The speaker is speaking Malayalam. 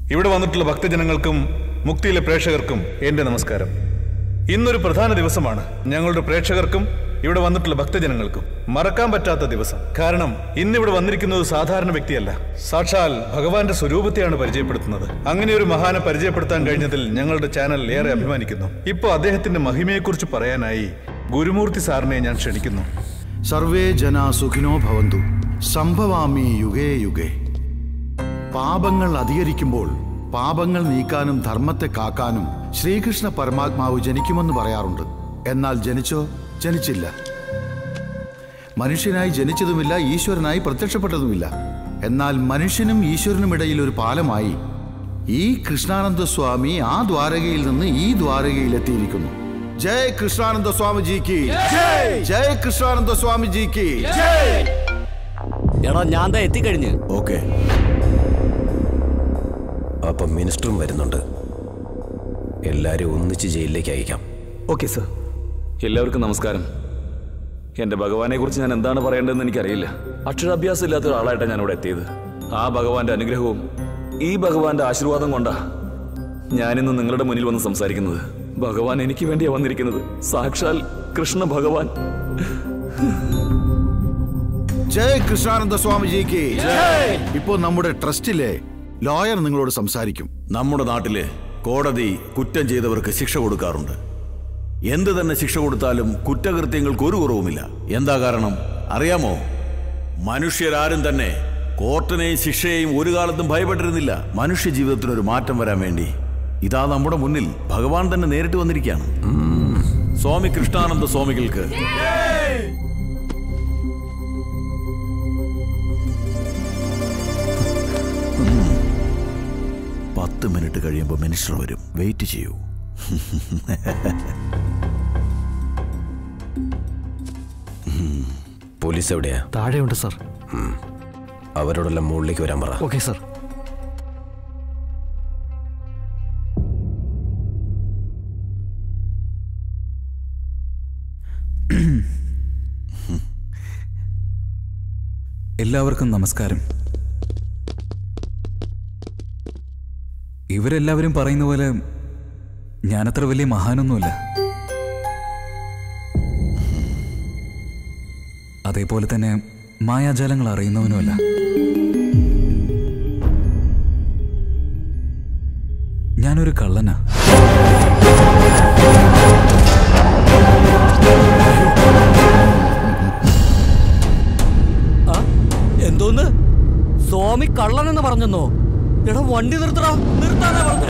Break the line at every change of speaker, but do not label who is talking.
ഇവിടെ വന്നിട്ടുള്ള ഭക്തജനങ്ങൾക്കും മുക്തിയിലെ പ്രേക്ഷകർക്കും എന്റെ നമസ്കാരം ഇന്നൊരു പ്രധാന ദിവസമാണ് ഞങ്ങളുടെ പ്രേക്ഷകർക്കും ഇവിടെ വന്നിട്ടുള്ള ഭക്തജനങ്ങൾക്കും മറക്കാൻ പറ്റാത്ത ദിവസം കാരണം ഇന്നിവിടെ വന്നിരിക്കുന്നത് സാധാരണ വ്യക്തിയല്ല സാക്ഷാൽ ഭഗവാന്റെ സ്വരൂപത്തെയാണ് പരിചയപ്പെടുത്തുന്നത് അങ്ങനെ ഒരു മഹാനെ പരിചയപ്പെടുത്താൻ കഴിഞ്ഞതിൽ ഞങ്ങളുടെ ചാനൽ ഏറെ അഭിമാനിക്കുന്നു ഇപ്പോൾ അദ്ദേഹത്തിന്റെ മഹിമയെക്കുറിച്ച് പറയാനായി ഗുരുമൂർത്തി സാറിനെ ഞാൻ ക്ഷണിക്കുന്നു
സർവേ ജനാ സുഖിനോ ഭവന്തു സംഭവാമി യുഗേ യുഗേ പാപങ്ങൾ അധികരിക്കുമ്പോൾ പാപങ്ങൾ നീക്കാനും ധർമ്മത്തെ കാക്കാനും ശ്രീകൃഷ്ണ പരമാത്മാവ് ജനിക്കുമെന്ന് പറയാറുണ്ട് എന്നാൽ ജനിച്ചോ ജനിച്ചില്ല മനുഷ്യനായി ജനിച്ചതുമില്ല ഈശ്വരനായി പ്രത്യക്ഷപ്പെട്ടതുമില്ല എന്നാൽ മനുഷ്യനും ഈശ്വരനും ഇടയിൽ ഒരു പാലമായി ഈ കൃഷ്ണാനന്ദ സ്വാമി ആ ദ്വാരകയിൽ നിന്ന് ഈ ദ്വാരകയിൽ എത്തിയിരിക്കുന്നു ജയ് കൃഷ്ണാനന്ദ സ്വാമിജിക്ക് ജയ് കൃഷ്ണാനന്ദ സ്വാമിജിക്ക്
എടാ ഞാൻ ദാ എത്തിക്കഴിഞ്ഞ്
ഓക്കെ അപ്പം മിനിസ്റ്ററും വരുന്നുണ്ട് എല്ലാരും ഒന്നിച്ച് ജയിലിലേക്ക് അയക്കാം
ഓക്കെ സർ എല്ലാവർക്കും നമസ്കാരം എൻ്റെ ഭഗവാനെ കുറിച്ച് ഞാൻ എന്താണ് പറയേണ്ടതെന്ന് എനിക്കറിയില്ല അക്ഷരാഭ്യാസം ഇല്ലാത്ത ഒരാളായിട്ടാണ് ഞാൻ ഇവിടെ എത്തിയത് ആ ഭഗവാന്റെ അനുഗ്രഹവും ഈ ഭഗവാന്റെ ആശീർവാദം കൊണ്ടാ ഞാനിന്ന് നിങ്ങളുടെ മുന്നിൽ വന്ന് സംസാരിക്കുന്നത് ഭഗവാൻ എനിക്ക് വേണ്ടിയാ വന്നിരിക്കുന്നത് സാക്ഷാൽ കൃഷ്ണ ഭഗവാൻ
ജയ് കൃഷ്ണാനന്ദ സ്വാമിജിക്ക് ഇപ്പോ നമ്മുടെ ട്രസ്റ്റിലെ ലോയർ നിങ്ങളോട് സംസാരിക്കും
നമ്മുടെ നാട്ടില് കോടതി കുറ്റം ചെയ്തവർക്ക് ശിക്ഷ കൊടുക്കാറുണ്ട് എന്ത് തന്നെ ശിക്ഷ കൊടുത്താലും കുറ്റകൃത്യങ്ങൾക്ക് ഒരു കുറവുമില്ല എന്താ കാരണം അറിയാമോ മനുഷ്യരാരും തന്നെ കോർട്ടിനെയും ശിക്ഷയെയും ഒരു കാലത്തും ഭയപ്പെട്ടിരുന്നില്ല മനുഷ്യ ജീവിതത്തിന് ഒരു മാറ്റം വരാൻ വേണ്ടി ഇതാ നമ്മുടെ മുന്നിൽ ഭഗവാൻ തന്നെ നേരിട്ട് വന്നിരിക്കുകയാണ് സ്വാമി കൃഷ്ണാനന്ദ സ്വാമികൾക്ക് പത്ത് മിനിറ്റ് കഴിയുമ്പോൾ മിനിസ്റ്റർ വരും വെയിറ്റ് ചെയ്യൂ
പോലീസ് എവിടെയാ
താഴെയുണ്ട് സർ
അവരോടെല്ലാം മുകളിലേക്ക് വരാൻ പറ
ഓക്കെ സർ
എല്ലാവർക്കും നമസ്കാരം ഇവരെല്ലാവരും പറയുന്ന പോലെ ഞാനത്ര വലിയ മഹാനൊന്നുമല്ല അതേപോലെ തന്നെ മായാജാലങ്ങൾ അറിയുന്നവനുമല്ല ഞാനൊരു കള്ളനാ
എന്തോന്ന് സ്വാമി കള്ളൻ എന്ന് പറഞ്ഞെന്നോ എടാ വണ്ടി നിർത്തടാ നിർത്ത